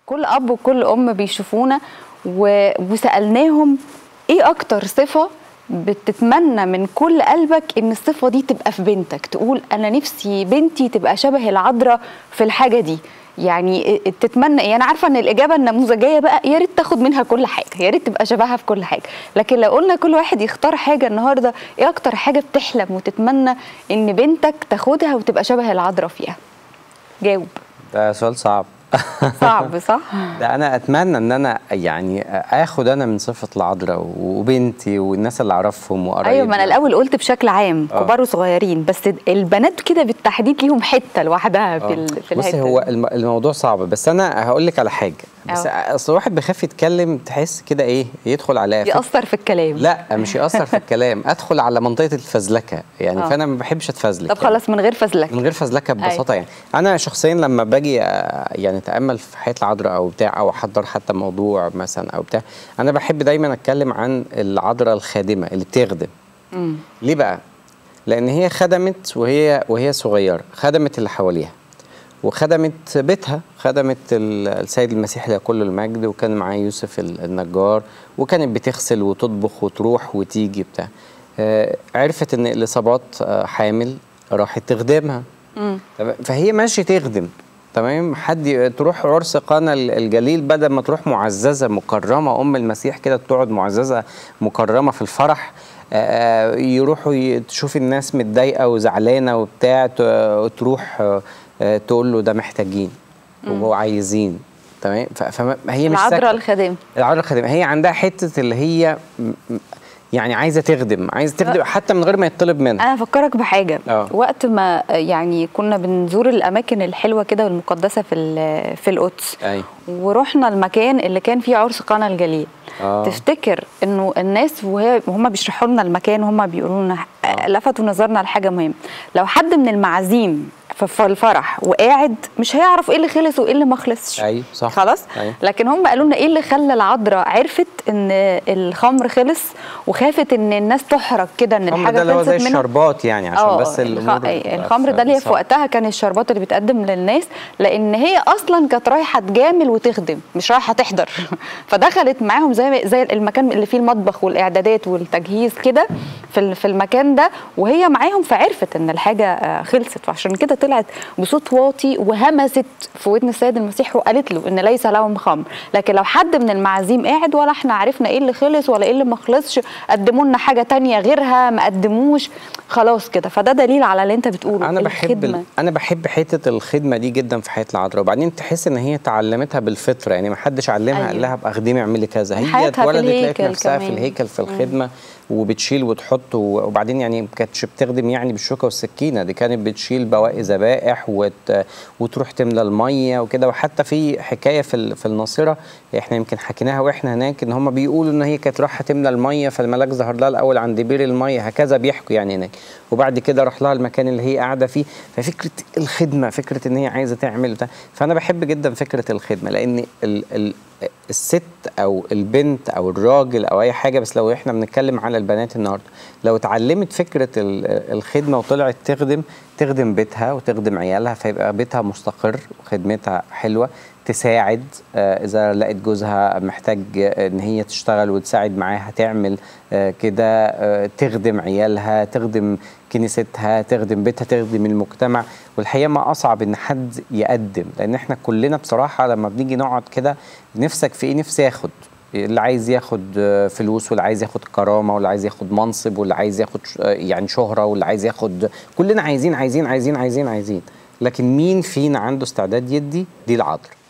كل اب وكل ام بيشوفونا و... وسالناهم ايه اكتر صفه بتتمنى من كل قلبك ان الصفه دي تبقى في بنتك تقول انا نفسي بنتي تبقى شبه العذراء في الحاجه دي يعني تتمنى يعني انا عارفه ان الاجابه النموذجيه بقى يا ريت تاخد منها كل حاجه يا ريت تبقى شبهها في كل حاجه لكن لو قلنا كل واحد يختار حاجه النهارده ايه اكتر حاجه بتحلم وتتمنى ان بنتك تاخدها وتبقى شبه العذراء فيها جاوب ده سؤال صعب صعب صح ده انا اتمنى ان انا يعني اخد انا من صفه العذراء وبنتي والناس اللي اعرفهم وقرايبي ايوه ما انا الاول قلت بشكل عام آه. كبار وصغيرين بس البنات كده بالتحديد ليهم حته لوحدها في ال- في بصي الحته هو دي. الم- الموضوع صعب بس انا هقول لك على حاجه بس أه. اصل الواحد بيخاف يتكلم تحس كده ايه يدخل على فك- ياثر في الكلام لا مش ياثر في الكلام ادخل على منطقه الفزلكه يعني آه. فانا ما بحبش اتفزلك طب يعني. خلاص من غير فزلك من غير فزلكه ببساطه يعني انا شخصيا لما باجي آه، يعني اتامل في حياه العذراء او بتاع او احضر حتى موضوع مثلا او بتاع انا بحب دايما اتكلم عن العذراء الخادمه اللي بتخدم مم. ليه بقى لان هي خدمت وهي وهي صغيره خدمت اللي حواليها وخدمت بيتها خدمت ال- السيد المسيح له كل المجد وكان معاه يوسف ال- النجار وكانت بتغسل وتطبخ وتروح وتيجي بتاع آه، عرفت ان اليصابات آه، حامل راحت تخدمها مم. تمام؟ فهي ماشيه تخدم تمام حد ي- تروح عرس قانا ال- الجليل بدل ما تروح معززه مكرمه ام المسيح كده تقعد معززه مكرمه في الفرح آه، يروحوا ي- تشوف الناس متضايقه وزعلانه وبتاع ت- تروح آه، آه، تقول له ده محتاجين وهو عايزين تمام ف- فهي مش العذراء ساكتة. الخادمه العذراء الخادمه هي عندها حته اللي هي م- م- يعني عايزه تخدم عايزه تخدم حتى من غير ما يطلب منها انا افكرك بحاجه آه. وقت ما يعني كنا بنزور الاماكن الحلوه كده والمقدسه في ال- في القدس ايوه ورحنا المكان اللي كان فيه عرس قنا الجليل آه. تفتكر انه الناس وهي وهم بيشرحوا لنا المكان وهم بيقولوا لنا آه. لفتوا نظرنا لحاجه مهمه لو حد من المعازيم في في الفرح وقاعد مش هيعرف ايه اللي خلص وايه اللي ما خلصش ايوه صح خلاص أيوة. لكن هم قالوا لنا ايه اللي خلى العذراء عرفت ان الخمر خلص وخافت ان الناس تحرج كده ان الخمر الحاجه ده اللي هو زي خلصت منها الشربات يعني عشان آه، بس الخ- الامور أي- الخمر ده اللي هي في صح. وقتها كان الشربات اللي بتقدم للناس لان هي اصلا كانت رايحه تجامل وتخدم مش رايحه تحضر فدخلت معاهم زي زي المكان اللي فيه المطبخ والاعدادات والتجهيز كده في ال- في المكان ده وهي معاهم فعرفت ان الحاجه آه، خلصت فعشان كده طلعت بصوت واطي وهمست في ودن السيد المسيح وقالت له ان ليس لهم خمر لكن لو حد من المعازيم قاعد ولا احنا عرفنا ايه اللي خلص ولا ايه اللي ما خلصش قدموا لنا حاجه تانية غيرها ما قدموش خلاص كده فده دليل على اللي انت بتقوله انا بحب الخدمة. ال... انا بحب حته الخدمه دي جدا في حياه العذراء وبعدين تحس ان هي تعلمتها بالفطره يعني ما حدش علمها أيوة. قال لها ابقى اخدمي اعملي كذا هي حياتها في اتولدت لقيت الهيكل نفسها في كمان. الهيكل في الخدمه وبتشيل وتحط و- وبعدين يعني ما كانتش بتخدم يعني بالشوكه والسكينه دي كانت بتشيل بواقي ذبائح وت... وتروح تملى الميه وكده وحتى في حكايه في ال... في الناصره احنا يمكن حكيناها واحنا هناك ان هم بيقولوا ان هي كانت رايحه تملى الميه فالملاك ظهر لها الاول عند بير الميه هكذا بيحكوا يعني هناك وبعد كده راح لها المكان اللي هي قاعده فيه ففكره الخدمه فكره ان هي عايزه تعمل وبتاع. فانا بحب جدا فكره الخدمه لان ال... ال... الست او البنت او الراجل او اي حاجه بس لو احنا بنتكلم على البنات النهارده لو اتعلمت فكره ال- الخدمه وطلعت تخدم تخدم بيتها وتخدم عيالها فيبقى بيتها مستقر وخدمتها حلوه تساعد آه، اذا لقت جوزها محتاج آه، ان هي تشتغل وتساعد معاها تعمل آه، كده آه، تخدم عيالها تخدم كنيستها تخدم بيتها تخدم المجتمع والحقيقه ما اصعب ان حد يقدم لان احنا كلنا بصراحه لما بنيجي نقعد كده نفسك في ايه نفسي ياخد اللي عايز ياخد آه، فلوس واللي عايز ياخد كرامه واللي عايز ياخد منصب واللي عايز ياخد ش- آه، يعني شهره واللي عايز ياخد كلنا عايزين عايزين عايزين عايزين عايزين لكن مين فينا عنده استعداد يدي دي العذراء